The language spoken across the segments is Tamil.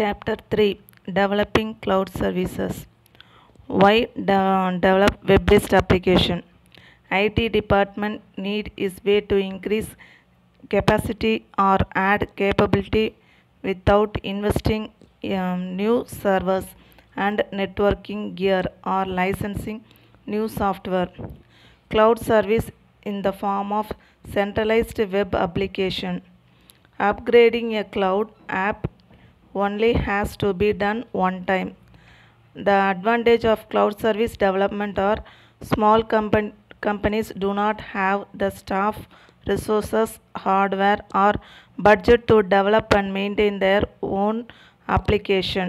Chapter 3 Developing Cloud Services. Why de- develop web based application? IT department need is way to increase capacity or add capability without investing um, new servers and networking gear or licensing new software. Cloud service in the form of centralized web application. Upgrading a cloud app only has to be done one time. The advantage of cloud service development are small compan- companies do not have the staff, resources, hardware, or budget to develop and maintain their own application.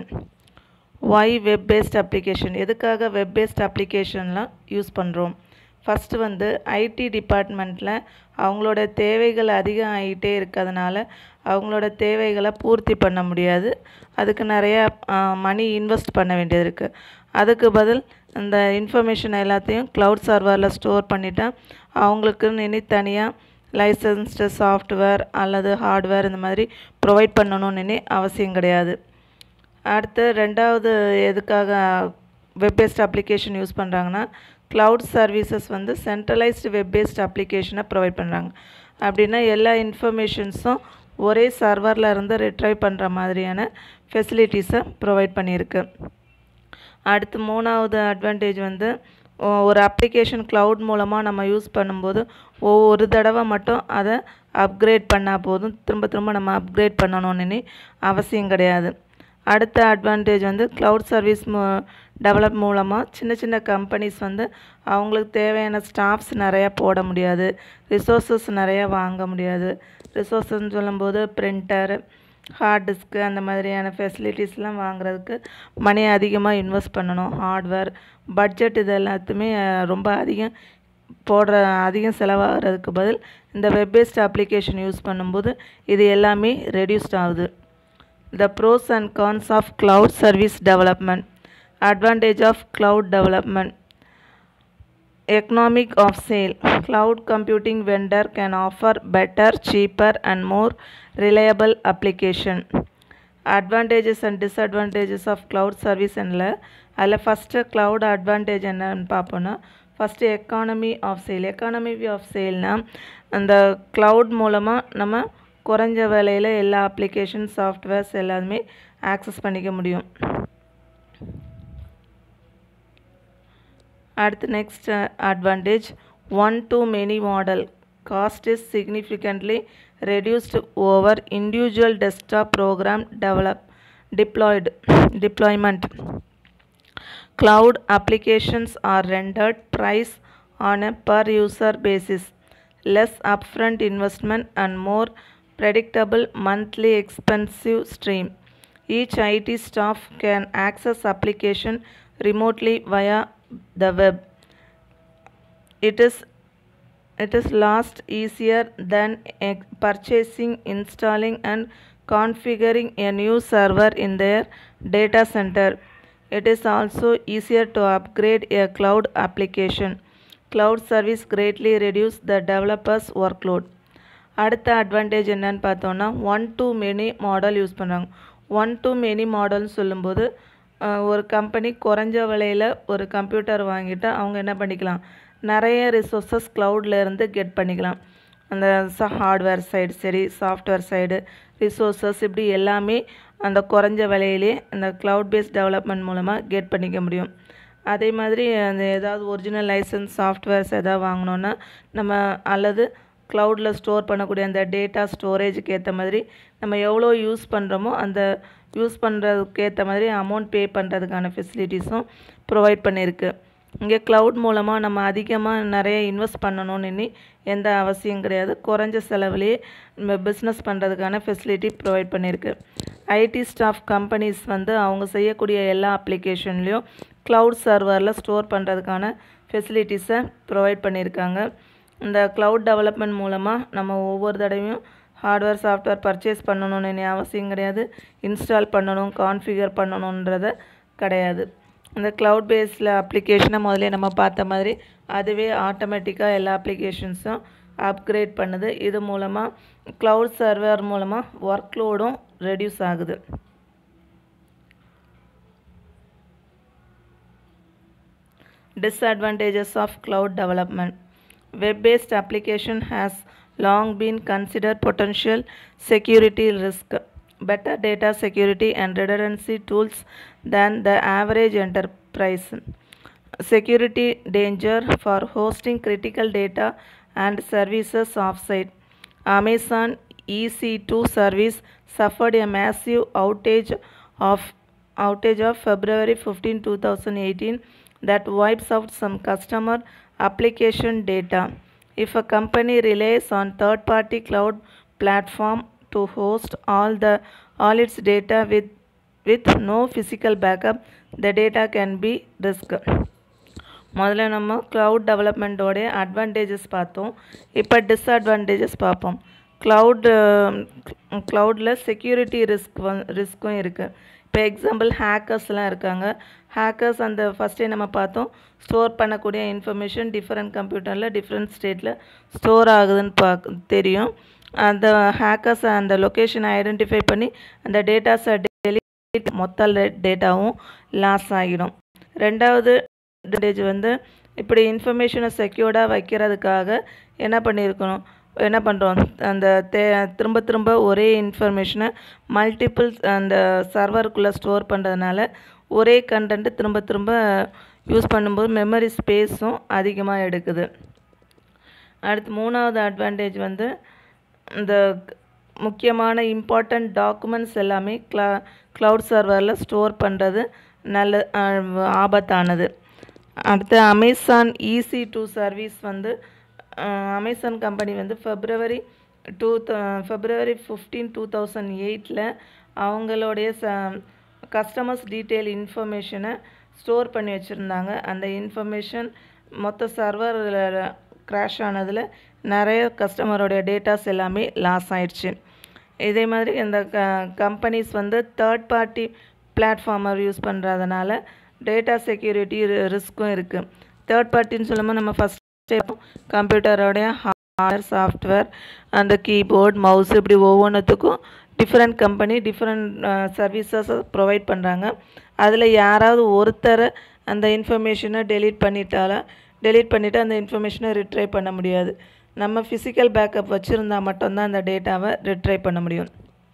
why web based application எதுக்காக வெப் பேஸ்ட் அப்ளிகேஷன்லாம் யூஸ் பண்ணுறோம் ஃபஸ்ட்டு வந்து ஐடி டிபார்ட்மெண்ட்டில் அவங்களோட தேவைகள் அதிகம் ஆகிட்டே இருக்கிறதுனால அவங்களோட தேவைகளை பூர்த்தி பண்ண முடியாது அதுக்கு நிறையா மணி இன்வெஸ்ட் பண்ண வேண்டியது இருக்குது அதுக்கு பதில் இந்த இன்ஃபர்மேஷன் எல்லாத்தையும் க்ளவுட் சர்வரில் ஸ்டோர் பண்ணிட்டா அவங்களுக்குன்னு இனி தனியாக லைசன்ஸ்டு சாஃப்ட்வேர் அல்லது ஹார்ட்வேர் இந்த மாதிரி ப்ரொவைட் பண்ணணும்னு இனி அவசியம் கிடையாது அடுத்து ரெண்டாவது எதுக்காக வெப் பேஸ்ட் அப்ளிகேஷன் யூஸ் பண்ணுறாங்கன்னா க்ளவுட் சர்வீசஸ் வந்து சென்ட்ரலைஸ்டு வெப் பேஸ்ட் அப்ளிகேஷனை ப்ரொவைட் பண்ணுறாங்க அப்படின்னா எல்லா இன்ஃபர்மேஷன்ஸும் ஒரே சர்வரில் இருந்து ரிட்ரைவ் பண்ணுற மாதிரியான ஃபெசிலிட்டிஸை ப்ரொவைட் பண்ணியிருக்கு அடுத்து மூணாவது அட்வான்டேஜ் வந்து ஒ- ஒரு அப்ளிகேஷன் க்ளவுட் மூலமாக நம்ம யூஸ் பண்ணும்போது ஒவ்வொரு தடவை மட்டும் அதை அப்கிரேட் பண்ணால் போதும் திரும்ப திரும்ப நம்ம அப்கிரேட் பண்ணணும்னு அவசியம் கிடையாது அடுத்த அட்வான்டேஜ் வந்து க்ளவுட் சர்வீஸ் மூ டெவலப் மூலமாக சின்ன சின்ன கம்பெனிஸ் வந்து அவங்களுக்கு தேவையான ஸ்டாஃப்ஸ் நிறையா போட முடியாது ரிசோர்ஸஸ் நிறையா வாங்க முடியாது ரிசோர்ஸஸ்ன்னு சொல்லும்போது பிரிண்டர் ஹார்ட் டிஸ்க்கு அந்த மாதிரியான ஃபெசிலிட்டிஸ்லாம் வாங்குறதுக்கு மணி அதிகமாக இன்வெஸ்ட் பண்ணணும் ஹார்ட்வேர் பட்ஜெட் இது எல்லாத்தையுமே அஹ், ரொம்ப அதிகம் போடுற அதிகம் செலவாகிறதுக்கு பதில் இந்த வெப் பேஸ்ட் அப்ளிகேஷன் யூஸ் பண்ணும்போது இது எல்லாமே ரெடியூஸ்ட் ஆகுது the pros and cons of cloud service development advantage of cloud development economic of sale cloud computing vendor can offer better cheaper and more reliable application advantages and disadvantages of cloud service ல அதில் ஃபஸ்ட்டு cloud advantage என்னன்னு பார்ப்போன்னா first economy of scale economy of சேல்னால் அந்த cloud மூலமாக நம்ம குறைஞ்ச விலையில் எல்லா அப்ளிகேஷன் சாஃப்ட்வேர்ஸ் எல்லாமே ஆக்சஸ் பண்ணிக்க முடியும் அடுத்து next advantage one to many model cost is significantly reduced over individual desktop program develop deployed deployment cloud applications are rendered price on a per user basis less upfront investment and more predictable monthly expensive stream each IT staff can access application remotely via the web it is it is last easier than ex- purchasing installing and configuring a new server in their data center it is also easier to upgrade a cloud application cloud service greatly reduce the developers workload அடுத்த அட்வான்டேஜ் என்னன்னு பார்த்தோன்னா one to many model use பண்ணுறாங்க ஒன் டு மெனி மாடல்னு சொல்லும்போது அஹ், ஒரு கம்பெனி குறைஞ்ச விலையில் ஒரு கம்ப்யூட்டர் வாங்கிட்டு அவங்க என்ன பண்ணிக்கலாம் நிறைய ரிசோர்ஸஸ் இருந்து கெட் பண்ணிக்கலாம் அந்த ஹார்ட்வேர் சைடு சரி சாஃப்ட்வேர் சைடு ரிசோர்ஸஸ் இப்படி எல்லாமே அந்த குறைஞ்ச விலையிலே அந்த க்ளவுட் பேஸ்ட் டெவலப்மெண்ட் மூலமாக கெட் பண்ணிக்க முடியும் அதே மாதிரி அந்த ஏதாவது ஒரிஜினல் லைசன்ஸ் சாஃப்ட்வேர்ஸ் எதாவது வாங்கினோன்னா நம்ம அல்லது க்ளவுடில் ஸ்டோர் பண்ணக்கூடிய அந்த டேட்டா ஸ்டோரேஜுக்கு ஏற்ற மாதிரி நம்ம எவ்வளோ யூஸ் பண்ணுறோமோ அந்த யூஸ் பண்ணுறதுக்கு ஏற்ற மாதிரி அமௌண்ட் பே பண்ணுறதுக்கான ஃபெசிலிட்டிஸும் ப்ரொவைட் பண்ணியிருக்கு இங்கே க்ளவுட் மூலமாக நம்ம அதிகமாக நிறைய இன்வெஸ்ட் பண்ணணும்னு இனி எந்த அவசியம் கிடையாது குறைஞ்ச செலவுலேயே நம்ம பிஸ்னஸ் பண்ணுறதுக்கான ஃபெசிலிட்டி ப்ரொவைட் பண்ணியிருக்கு ஐடி ஸ்டாஃப் கம்பெனிஸ் வந்து அவங்க செய்யக்கூடிய எல்லா அப்ளிகேஷன்லேயும் க்ளவுட் சர்வரில் ஸ்டோர் பண்ணுறதுக்கான ஃபெசிலிட்டிஸை ப்ரொவைட் பண்ணியிருக்காங்க இந்த க்ளவுட் டெவலப்மெண்ட் மூலமாக நம்ம ஒவ்வொரு தடவையும் ஹார்ட்வேர் சாஃப்ட்வேர் பர்ச்சேஸ் பண்ணணும்னு இனி அவசியம் கிடையாது இன்ஸ்டால் பண்ணணும் கான்ஃபிகர் பண்ணணுன்றத கிடையாது இந்த க்ளவுட் பேஸில் அப்ளிகேஷனை முதல்ல நம்ம பார்த்த மாதிரி அதுவே ஆட்டோமேட்டிக்காக எல்லா அப்ளிகேஷன்ஸும் அப்கிரேட் பண்ணுது இது மூலமாக க்ளவுட் சர்வர் மூலமாக ஒர்க் லோடும் ரெடியூஸ் ஆகுது Disadvantages of cloud development. Web-based application has long been considered potential security risk. Better data security and redundancy tools than the average enterprise. Security danger for hosting critical data and services offsite. Amazon EC2 service suffered a massive outage of outage of February 15, 2018 that wipes out some customer application data. If a company relies on third-party cloud platform to host all the all its data with with no physical backup, the data can be risk. முதல்ல நம்ம க்ளவுட் டெவலப்மெண்ட்டோடைய அட்வான்டேஜஸ் பார்த்தோம் இப்போ டிஸ்அட்வான்டேஜஸ் பார்ப்போம் க்ளவுட் க்ளவுடில் செக்யூரிட்டி ரிஸ்க் வந் ரிஸ்க்கும் இருக்குது இப்போ எக்ஸாம்பிள் ஹேக்கர்ஸ்லாம் இருக்காங்க ஹேக்கர்ஸ் அந்த ஃபஸ்ட்டே நம்ம பார்த்தோம் ஸ்டோர் பண்ணக்கூடிய இன்ஃபர்மேஷன் டிஃப்ரெண்ட் கம்ப்யூட்டரில் டிஃப்ரெண்ட் ஸ்டேட்டில் ஸ்டோர் ஆகுதுன்னு பார்க்க தெரியும் அந்த ஹேக்கர்ஸ் அந்த லொக்கேஷனை ஐடென்டிஃபை பண்ணி அந்த டேட்டாஸை டெலிட் மொத்த டேட்டாவும் லாஸ் ஆகிடும் ரெண்டாவது அட்வான்டேஜ் வந்து இப்படி இன்ஃபர்மேஷனை செக்யூர்டாக வைக்கிறதுக்காக என்ன பண்ணியிருக்கணும் என்ன பண்ணுறோம் அந்த தே திரும்ப திரும்ப ஒரே இன்ஃபர்மேஷனை மல்டிபிள் அந்த சர்வருக்குள்ளே ஸ்டோர் பண்ணுறதுனால ஒரே கண்டென்ட்டு திரும்ப திரும்ப யூஸ் பண்ணும்போது மெமரி ஸ்பேஸும் அதிகமாக எடுக்குது அடுத்து மூணாவது அட்வான்டேஜ் வந்து இந்த முக்கியமான இம்பார்ட்டண்ட் டாக்குமெண்ட்ஸ் எல்லாமே க்ளா க்ளவுட் சர்வரில் ஸ்டோர் பண்ணுறது நல்ல ஆபத்தானது அடுத்து அமேசான் ஈசி டூ சர்வீஸ் வந்து அமேசான் கம்பெனி வந்து February two February fifteen two thousand எயிட்டில் அவங்களுடைய ச கஸ்டமர்ஸ் டீட்டெயில் இன்ஃபர்மேஷனை ஸ்டோர் பண்ணி வச்சுருந்தாங்க அந்த இன்ஃபர்மேஷன் மொத்த சர்வர் க்ராஷ் ஆனதில் நிறைய கஸ்டமரோடைய டேட்டாஸ் எல்லாமே லாஸ் ஆயிடுச்சு இதே மாதிரி இந்த க கம்பெனிஸ் வந்து தேர்ட் பார்ட்டி பிளாட்ஃபார்மர் யூஸ் பண்ணுறதுனால டேட்டா செக்யூரிட்டி ரிஸ்க்கும் இருக்குது தேர்ட் பார்ட்டின்னு சொல்லும்போது நம்ம ஃபஸ்ட்டே கம்ப்யூட்டரோடைய ஹார்ட்வேர் சாஃப்ட்வேர் அந்த கீபோர்ட் மவுஸ் இப்படி ஒவ்வொன்றுத்துக்கும் different company different services provide பண்ணுறாங்க அதில் யாராவது ஒருத்தர் அந்த இன்ஃபர்மேஷனை டெலீட் பண்ணிட்டால டெலீட் பண்ணிவிட்டு அந்த இன்ஃபர்மேஷனை ரிட்ரை பண்ண முடியாது நம்ம ஃபிசிக்கல் பேக்கப் வச்சுருந்தா மட்டும்தான் அந்த டேட்டாவை ரிட்ரை பண்ண முடியும்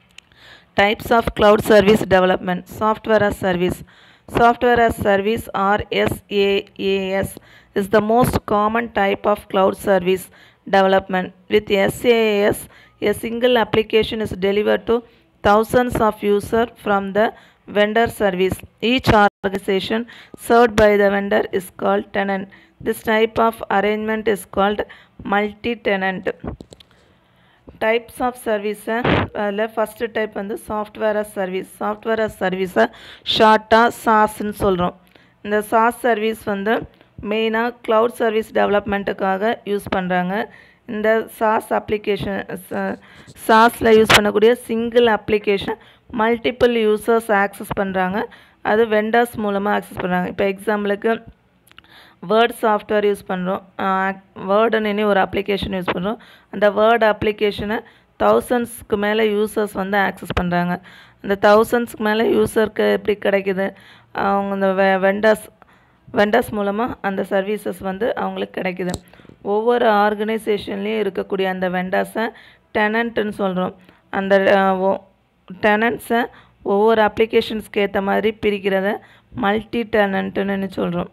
types of cloud service development software as service Software as Service or SaaS is the most common type of cloud service development. With SaaS, a single application is delivered to thousands of users from the vendor service. Each organization served by the vendor is called tenant. This type of arrangement is called multi-tenant. Types of சர்வீஸை அதில் ஃபஸ்ட்டு டைப் வந்து software as service software as சர்வீஸை ஷார்ட்டாக சாஸ்ன்னு சொல்கிறோம் இந்த சாஸ் சர்வீஸ் வந்து மெயினாக க்ளவுட் சர்வீஸ் டெவலப்மெண்ட்டுக்காக யூஸ் பண்ணுறாங்க இந்த சாஸ் அப்ளிகேஷன் சாஸில் யூஸ் பண்ணக்கூடிய single application multiple users access பண்ணுறாங்க அது வெண்டர்ஸ் மூலமாக ஆக்சஸ் பண்ணுறாங்க இப்போ எக்ஸாம்பிளுக்கு வேர்ட் சாஃப்ட்வேர் யூஸ் பண்ணுறோம் வேர்டுன்னு ஒரு அப்ளிகேஷன் யூஸ் பண்ணுறோம் அந்த வேர்ட் அப்ளிகேஷனை தௌசண்ட்ஸ்க்கு மேலே யூசர்ஸ் வந்து ஆக்சஸ் பண்ணுறாங்க அந்த தௌசண்ட்ஸ்க்கு மேலே யூசருக்கு எப்படி கிடைக்குது அவங்க இந்த வெ வெண்டர்ஸ் வெண்டர்ஸ் மூலமாக அந்த சர்வீசஸ் வந்து அவங்களுக்கு கிடைக்குது ஒவ்வொரு ஆர்கனைசேஷன்லேயும் இருக்கக்கூடிய அந்த வெண்டர்ஸை டெனண்ட்டுன்னு சொல்கிறோம் அந்த டெனண்ட்ஸை ஒவ்வொரு அப்ளிகேஷன்ஸ்க்கு ஏற்ற மாதிரி பிரிக்கிறத மல்டி டெனண்ட்டுன்னு சொல்கிறோம்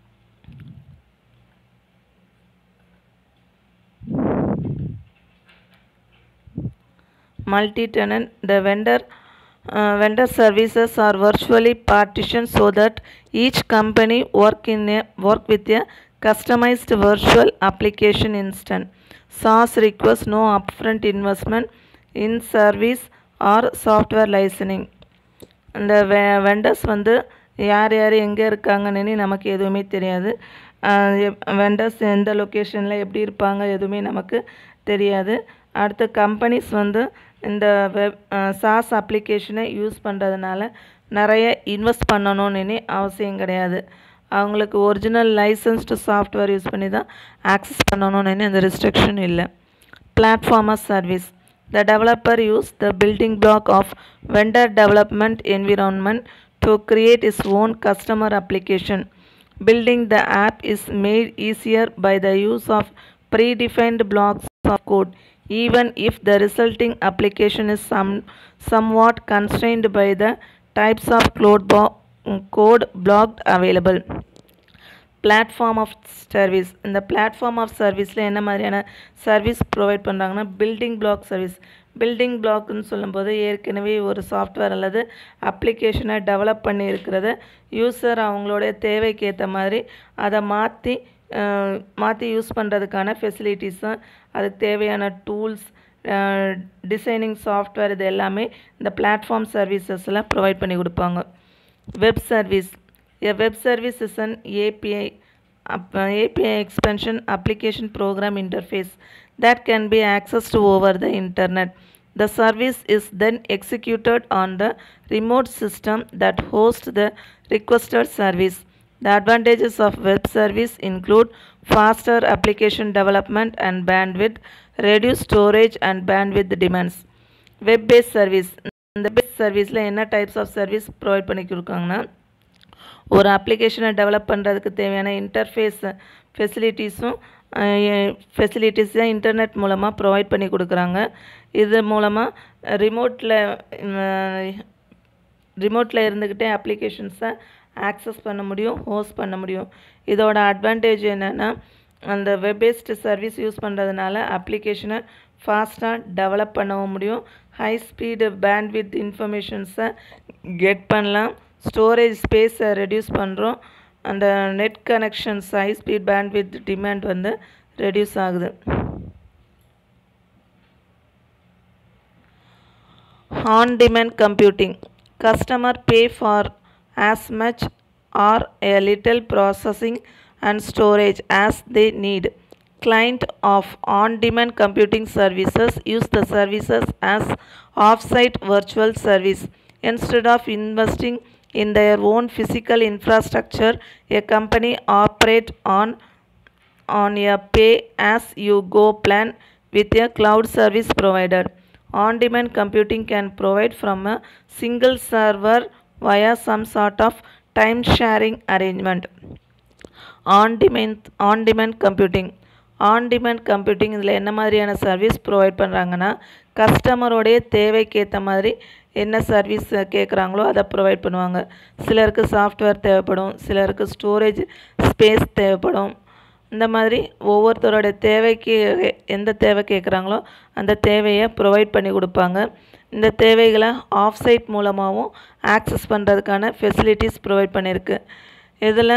multi-tenant the vendor uh, vendor services are virtually partitioned so that each company work in a work with a customized virtual application instance SaaS requires no upfront investment in service or software licensing அந்த வெ வெண்டர்ஸ் வந்து யார் யார் எங்கே இருக்காங்கன்னு நமக்கு எதுவுமே தெரியாது வெண்டர்ஸ் எந்த லொக்கேஷனில் எப்படி இருப்பாங்க எதுவுமே நமக்கு தெரியாது அடுத்து கம்பெனிஸ் வந்து இந்த வெப் சாஸ் அப்ளிகேஷனை யூஸ் பண்ணுறதுனால நிறைய இன்வெஸ்ட் பண்ணணும்னு அவசியம் கிடையாது அவங்களுக்கு ஒரிஜினல் லைசன்ஸ்டு சாஃப்ட்வேர் யூஸ் பண்ணி தான் ஆக்சஸ் பண்ணணும்னு அந்த ரெஸ்ட்ரிக்ஷன் இல்லை பிளாட்ஃபார்மர் service the developer use the building block of vendor development environment to create is own customer application Building the app is made easier by the use of predefined blocks of code, even if the resulting application is some, somewhat constrained by the types of code, bo- code blocked available. Platform of service இந்த பிளாட்ஃபார்ம் ஆஃப் சர்வீஸில் என்ன மாதிரியான சர்வீஸ் ப்ரொவைட் பண்ணுறாங்கன்னா பில்டிங் பிளாக் சர்வீஸ் பில்டிங் பிளாக்னு சொல்லும்போது ஏற்கனவே ஒரு சாஃப்ட்வேர் அல்லது அப்ளிகேஷனை டெவலப் பண்ணி இருக்கிறத யூசர் அவங்களுடைய தேவைக்கு ஏற்ற மாதிரி அதை மாற்றி மாற்றி யூஸ் பண்ணுறதுக்கான ஃபெசிலிட்டிஸும் அதுக்கு தேவையான டூல்ஸ் டிசைனிங் சாஃப்ட்வேர் இது எல்லாமே இந்த பிளாட்ஃபார்ம் சர்வீசஸில் ப்ரொவைட் பண்ணி கொடுப்பாங்க web service A web service is an API, up- uh, API expansion application program interface that can be accessed over the internet. The service is then executed on the remote system that hosts the requested service. The advantages of web service include faster application development and bandwidth, reduced storage and bandwidth demands. Web-based service இந்த பெஸ்ட் சர்வீஸில் என்ன டைப்ஸ் ஆஃப் சர்வீஸ் ப்ரொவைட் பண்ணி கொடுக்காங்கன்னா ஒரு அப்ளிகேஷனை டெவலப் பண்ணுறதுக்கு தேவையான இன்டர்ஃபேஸ் ஃபெசிலிட்டிஸும் ஃபெசிலிட்டிஸை இன்டர்நெட் மூலமாக ப்ரொவைட் பண்ணி கொடுக்குறாங்க இது மூலமாக ரிமோட்டில் ரிமோட்டில் இருந்துக்கிட்டே அப்ளிகேஷன்ஸை ஆக்சஸ் பண்ண முடியும் ஹோஸ்ட் பண்ண முடியும் இதோட அட்வான்டேஜ் என்னென்னா அந்த வெப் பேஸ்டு சர்வீஸ் யூஸ் பண்ணுறதுனால அப்ளிகேஷனை ஃபாஸ்ட்டாக டெவலப் பண்ணவும் முடியும் ஹை ஸ்பீடு பேண்ட்வித் இன்ஃபர்மேஷன்ஸை கெட் பண்ணலாம் ஸ்டோரேஜ் ஸ்பேஸை ரெடியூஸ் பண்ணுறோம் அந்த net connections high speed bandwidth demand வந்து ரெடியூஸ் ஆகுது on demand computing customer pay for as much or a little processing and storage as they need. Client of on-demand computing services use the services as off-site virtual service. Instead of investing in their own physical infrastructure, a company operate on on a pay as you go plan with a cloud service provider. On demand computing can provide from a single server via some sort of time sharing arrangement. On demand on demand computing on demand computing இதில் என்ன மாதிரியான சர்வீஸ் ப்ரொவைட் பண்ணுறாங்கன்னா கஸ்டமரோடைய தேவைக்கு ஏற்ற மாதிரி என்ன சர்வீஸ் கேட்குறாங்களோ அதை ப்ரொவைட் பண்ணுவாங்க சிலருக்கு சாஃப்ட்வேர் தேவைப்படும் சிலருக்கு ஸ்டோரேஜ் ஸ்பேஸ் தேவைப்படும் இந்த மாதிரி ஒவ்வொருத்தரோட தேவைக்கு எந்த தேவை கேட்குறாங்களோ அந்த தேவையை ப்ரொவைட் பண்ணி கொடுப்பாங்க இந்த தேவைகளை ஆஃப் சைட் மூலமாகவும் ஆக்சஸ் பண்ணுறதுக்கான ஃபெசிலிட்டிஸ் ப்ரொவைட் பண்ணியிருக்கு இதில்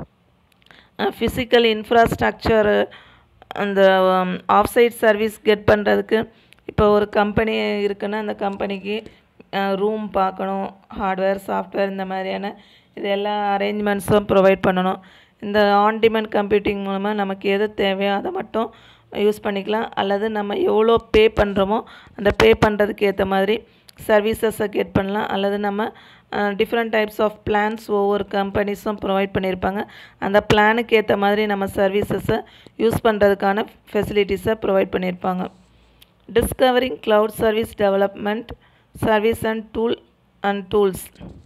ஃபிசிக்கல் இன்ஃப்ராஸ்ட்ரக்சர் அந்த ஆஃப் சைட் சர்வீஸ் கெட் பண்ணுறதுக்கு இப்போ ஒரு கம்பெனி இருக்குன்னா அந்த கம்பெனிக்கு ரூம் பார்க்கணும் ஹார்ட்வேர் சாஃப்ட்வேர் இந்த மாதிரியான இது எல்லா அரேஞ்ச்மெண்ட்ஸும் ப்ரொவைட் பண்ணணும் இந்த ஆன் டிமாண்ட் கம்ப்யூட்டிங் மூலமாக நமக்கு எது தேவையோ அதை மட்டும் யூஸ் பண்ணிக்கலாம் அல்லது நம்ம எவ்வளோ பே பண்ணுறோமோ அந்த பே பண்ணுறதுக்கு ஏற்ற மாதிரி சர்வீசஸை கெட் பண்ணலாம் அல்லது நம்ம டிஃப்ரெண்ட் டைப்ஸ் ஆஃப் பிளான்ஸ் ஒவ்வொரு கம்பெனிஸும் ப்ரொவைட் பண்ணியிருப்பாங்க அந்த பிளானுக்கு ஏற்ற மாதிரி நம்ம சர்வீசஸை யூஸ் பண்ணுறதுக்கான ஃபெசிலிட்டிஸை ப்ரொவைட் பண்ணியிருப்பாங்க discovering cloud service development service and tool and tools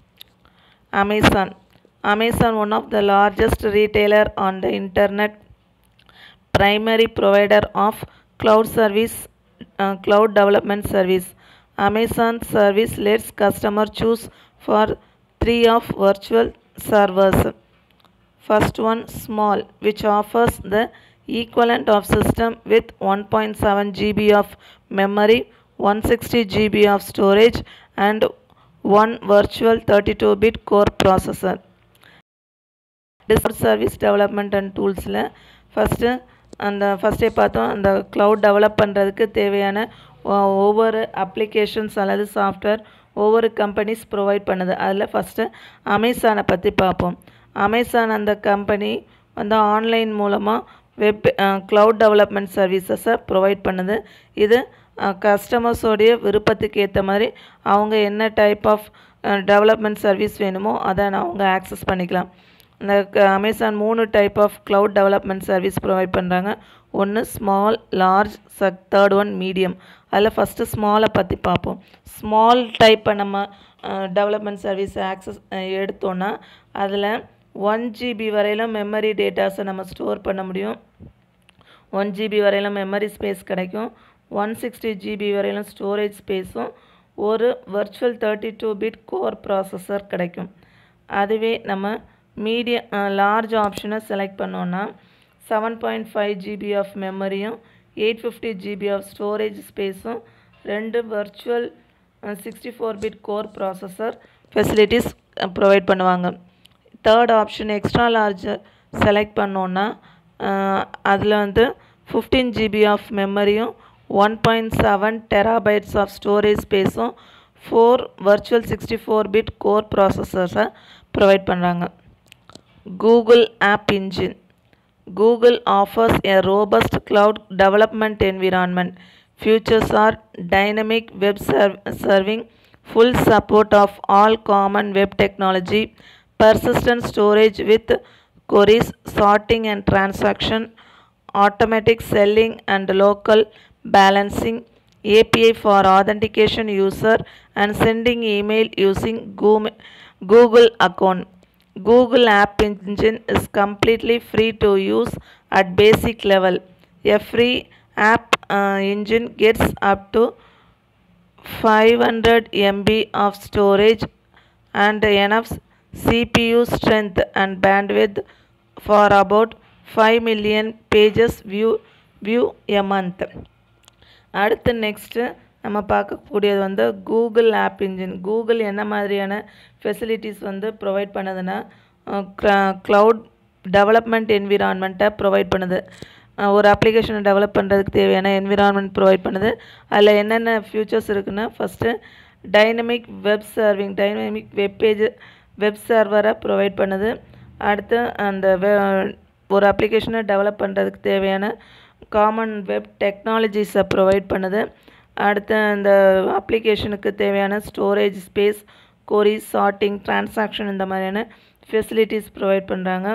Amazon Amazon one of the largest retailer on the internet primary provider of cloud service uh, cloud development service amazon service lets customer choose for three of virtual servers first one small which offers the equivalent of system with 1.7 gb of memory 160 gb of storage and one virtual 32 bit core processor service development and டூல்ஸில் ஃபஸ்ட்டு அந்த ஃபஸ்ட்டே பார்த்தோம் அந்த க்ளவுட் டெவலப் பண்ணுறதுக்கு தேவையான ஒவ்வொரு அப்ளிகேஷன்ஸ் அல்லது சாஃப்ட்வேர் ஒவ்வொரு கம்பெனிஸ் ப்ரொவைட் பண்ணுது அதில் ஃபஸ்ட்டு அமேசானை பற்றி பார்ப்போம் அமேசான் அந்த கம்பெனி வந்து ஆன்லைன் மூலமாக வெப் க்ளவுட் டெவலப்மெண்ட் சர்வீசஸை ப்ரொவைட் பண்ணுது இது கஸ்டமர்ஸோடைய விருப்பத்துக்கு ஏற்ற மாதிரி அவங்க என்ன டைப் ஆஃப் டெவலப்மெண்ட் சர்வீஸ் வேணுமோ அதை அவங்க ஆக்சஸ் பண்ணிக்கலாம் இந்த அமேசான் மூணு type of cloud development service provide பண்ணுறாங்க ஒன்று ஸ்மால் லார்ஜ் சக் தேர்ட் ஒன் மீடியம் அதில் ஃபஸ்ட்டு ஸ்மாலை பற்றி பார்ப்போம் ஸ்மால் டைப்பை நம்ம டெவலப்மெண்ட் சர்வீஸ் ஆக்சஸ் எடுத்தோன்னா அதில் ஒன் ஜிபி வரையிலும் மெமரி டேட்டாஸை நம்ம ஸ்டோர் பண்ண முடியும் ஒன் ஜிபி வரையிலும் மெமரி ஸ்பேஸ் கிடைக்கும் ஒன் சிக்ஸ்டி ஜிபி வரையிலும் ஸ்டோரேஜ் ஸ்பேஸும் ஒரு virtual thirty two bit core processor கிடைக்கும் அதுவே நம்ம மீடியம் லார்ஜ் ஆப்ஷனை செலக்ட் பண்ணோன்னா seven point five GB of மெமரியும் eight fifty GB of storage ஸ்பேஸும் ரெண்டு virtual sixty four bit core processor facilities provide பண்ணுவாங்க third option extra large select பண்ணோன்னா அதில் வந்து ஃபிஃப்டீன் ஜிபி ஆஃப் மெமரியும் one point seven terabytes of storage ஸ்பேஸும் four virtual sixty four bit core ப்ராசஸர்ஸை ப்ரொவைட் பண்ணுறாங்க Google app engine Google offers a robust cloud development environment. Features are dynamic web serv- serving, full support of all common web technology, persistent storage with queries, sorting and transaction, automatic selling and local balancing, API for authentication user and sending email using Goom- Google account. Google App Engine is completely free to use at basic level. A free app uh, engine gets up to 500 MB of storage and enough CPU strength and bandwidth for about 5 million pages view view a month. அடுத்து நெக்ஸ்ட்டு நம்ம பார்க்கக்கூடியது வந்து கூகுள் ஆப் இன்ஜின் கூகுள் என்ன மாதிரியான ஃபெசிலிட்டிஸ் வந்து ப்ரொவைட் பண்ணுதுன்னா க்ளவுட் டெவலப்மெண்ட் என்விரான்மெண்ட்டை ப்ரொவைட் பண்ணுது அஹ் ஒரு அப்ளிகேஷனை டெவலப் பண்ணுறதுக்கு தேவையான என்விரான்மெண்ட் ப்ரொவைட் பண்ணுது அதில் என்னென்ன ஃபியூச்சர்ஸ் இருக்குன்னா first dynamic web serving dynamic web page web சர்வரை ப்ரொவைட் பண்ணுது அடுத்து அந்த வெ- ஒரு அப்ளிகேஷனை டெவலப் பண்ணுறதுக்கு தேவையான காமன் வெப் டெக்னாலஜிஸை ப்ரொவைட் பண்ணுது அடுத்து அந்த அப்ளிகேஷனுக்கு தேவையான storage space query sorting transaction இந்த மாதிரியான ஃபெசிலிட்டிஸ் ப்ரொவைட் பண்ணுறாங்க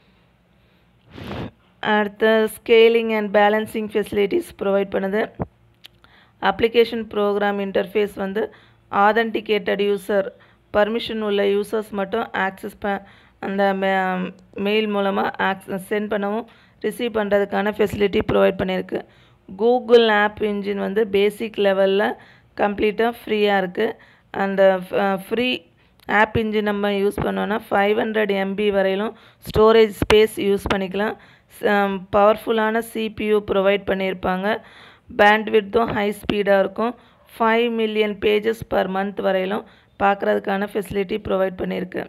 அடுத்து scaling and balancing facilities provide பண்ணுது அப்ளிகேஷன் ப்ரோக்ராம் இன்டர்ஃபேஸ் வந்து ஆதென்டிகேட்டட் யூசர் பர்மிஷன் உள்ள யூசர்ஸ் மட்டும் ஆக்சஸ் ப அந்த மெயில் மூலமாக ஆக்சஸ் சென்ட் பண்ணவும் ரிசீவ் பண்ணுறதுக்கான ஃபெசிலிட்டி ப்ரொவைட் பண்ணியிருக்கு கூகுள் ஆப் இன்ஜின் வந்து பேசிக் லெவலில் கம்ப்ளீட்டாக ஃப்ரீயாக இருக்குது அந்த ஃப்ரீ ஆப் இன்ஜின் நம்ம யூஸ் பண்ணோன்னா ஃபைவ் ஹண்ட்ரட் எம்பி வரையிலும் ஸ்டோரேஜ் ஸ்பேஸ் யூஸ் பண்ணிக்கலாம் பவர்ஃபுல்லான சிபியூ ப்ரொவைட் பண்ணியிருப்பாங்க பேண்ட்விட்த்தும் ஹை ஸ்பீடாக இருக்கும் five million pages per month வரையிலும் பார்க்குறதுக்கான ஃபெசிலிட்டி ப்ரொவைட் பண்ணியிருக்கு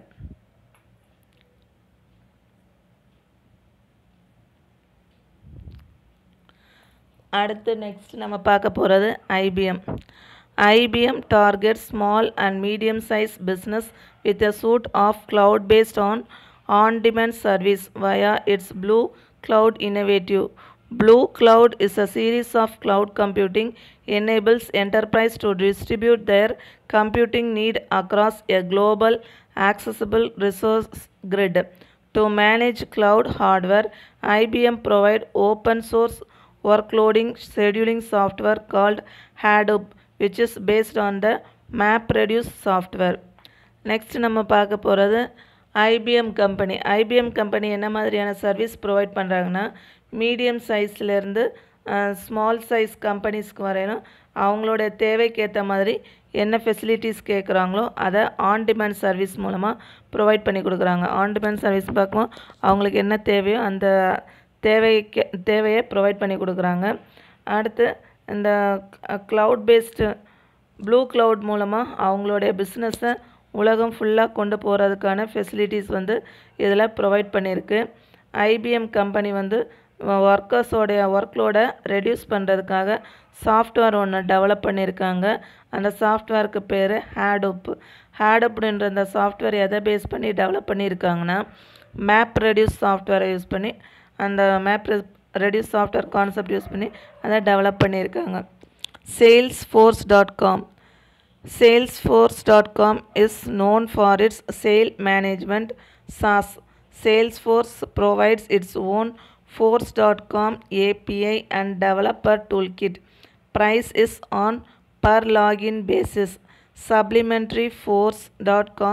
அடுத்து நெக்ஸ்ட் நம்ம பார்க்க போகிறது IBM IBM targets small and medium sized business with a suite of cloud based on on demand service via its Blue Cloud Innovative. Blue Cloud is a series of cloud computing enables enterprise to distribute their computing need across a global accessible resource grid. To manage cloud hardware, IBM provide open source workloading scheduling software called Hadoop which is based on the MapReduce software. Next நம்ம பார்க்க போகிறது ஐபிஎம் கம்பெனி ஐபிஎம் கம்பெனி என்ன மாதிரியான சர்வீஸ் ப்ரொவைட் பண்ணுறாங்கன்னா மீடியம் சைஸ்லேருந்து ஸ்மால் சைஸ் கம்பெனிஸ்க்கு வரையிலும் அவங்களோட தேவைக்கேற்ற மாதிரி என்ன ஃபெசிலிட்டிஸ் கேட்குறாங்களோ அதை ஆன் டிமாண்ட் சர்வீஸ் மூலமாக ப்ரொவைட் பண்ணி கொடுக்குறாங்க ஆன் டிமாண்ட் சர்வீஸ் பார்க்கும்போது அவங்களுக்கு என்ன தேவையோ அந்த தேவைக்கு தேவையை ப்ரொவைட் பண்ணி கொடுக்குறாங்க அடுத்து இந்த க்ளவுட் பேஸ்டு ப்ளூ க்ளவுட் மூலமாக அவங்களுடைய பிஸ்னஸை உலகம் ஃபுல்லாக கொண்டு போகிறதுக்கான ஃபெசிலிட்டிஸ் வந்து இதில் ப்ரொவைட் பண்ணியிருக்கு ஐபிஎம் கம்பெனி வந்து ஒர்க்கர்ஸோடைய ஒர்க்லோடை ரெடியூஸ் பண்ணுறதுக்காக சாஃப்ட்வேர் ஒன்று டெவலப் பண்ணியிருக்காங்க அந்த சாஃப்ட்வேருக்கு பேர் ஹேடோப் ஹேடோப்ன்ற அந்த சாஃப்ட்வேர் எதை பேஸ் பண்ணி டெவலப் பண்ணியிருக்காங்கன்னா மேப் ரெடியூஸ் சாஃப்ட்வேரை யூஸ் பண்ணி அந்த MapReduce software concept use பண்ணி அதை டெவலப் பண்ணியிருக்காங்க sales force dot com Salesforce.com is known for its sale management SaaS. Salesforce provides its own Force.com API and developer toolkit. Price is on per login basis. Supplementary Force.com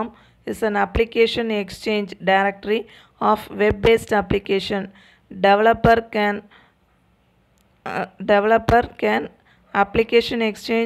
is an application exchange directory of web-based application. Developer can uh, developer can application exchange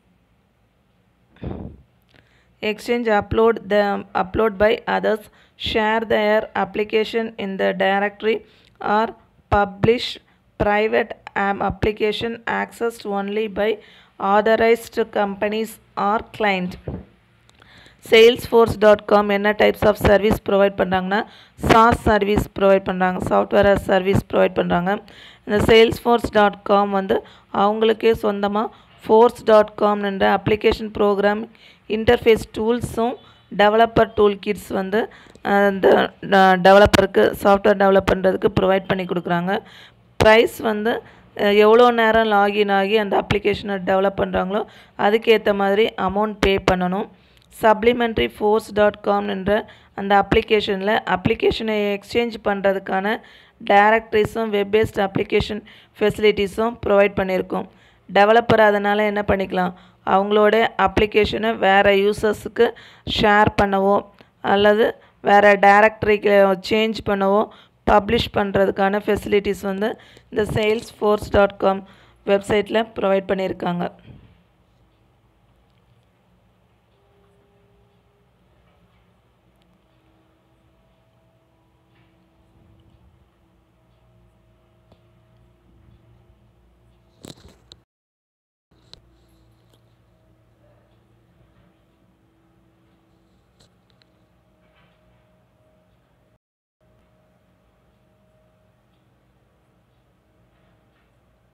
exchange upload them upload by others share their application in the directory or publish private um, application accessed only by authorized companies or client Salesforce dot com என்ன டைப்ஸ் ஆஃப் சர்வீஸ் ப்ரொவைட் பண்ணுறாங்கன்னா சாஸ் சர்வீஸ் ப்ரொவைட் பண்ணுறாங்க சாஃப்ட்வேர் சர்வீஸ் ப்ரொவைட் பண்ணுறாங்க இந்த சேல்ஸ்ஃபோர்ஸ் டாட் காம் வந்து அவங்களுக்கே சொந்தமாக ஃபோர்ஸ் டாட் காம் என்ற அப்ளிகேஷன் ப்ரோக்ராம் இன்டர்ஃபேஸ் டூல்ஸும் டெவலப்பர் டூல் கிட்ஸ் வந்து இந்த டெவலப்பருக்கு சாஃப்ட்வேர் டெவலப் பண்ணுறதுக்கு ப்ரொவைட் பண்ணி கொடுக்குறாங்க ப்ரைஸ் வந்து எவ்வளோ நேரம் லாகின் ஆகி அந்த அப்ளிகேஷனை டெவலப் பண்ணுறாங்களோ அதுக்கேற்ற மாதிரி அமௌண்ட் பே பண்ணணும் சப்ளிமெண்ட்ரி ஃபோர்ஸ் டாட் காம் என்ற அந்த அப்ளிகேஷனில் அப்ளிகேஷனை எக்ஸ்சேஞ்ச் பண்ணுறதுக்கான டேரக்டரிஸும் வெப் பேஸ்ட் அப்ளிகேஷன் ஃபெசிலிட்டிஸும் ப்ரொவைட் பண்ணியிருக்கோம் டெவலப்பர் அதனால் என்ன பண்ணிக்கலாம் அவங்களோட அப்ளிகேஷனை வேறு யூசர்ஸுக்கு ஷேர் பண்ணவோ அல்லது வேறு டேரக்டரிக்கு சேஞ்ச் பண்ணவோ பப்ளிஷ் பண்ணுறதுக்கான ஃபெசிலிட்டிஸ் வந்து இந்த சேல்ஸ் ஃபோர்ஸ் டாட் காம் வெப்சைட்டில் ப்ரொவைட் பண்ணியிருக்காங்க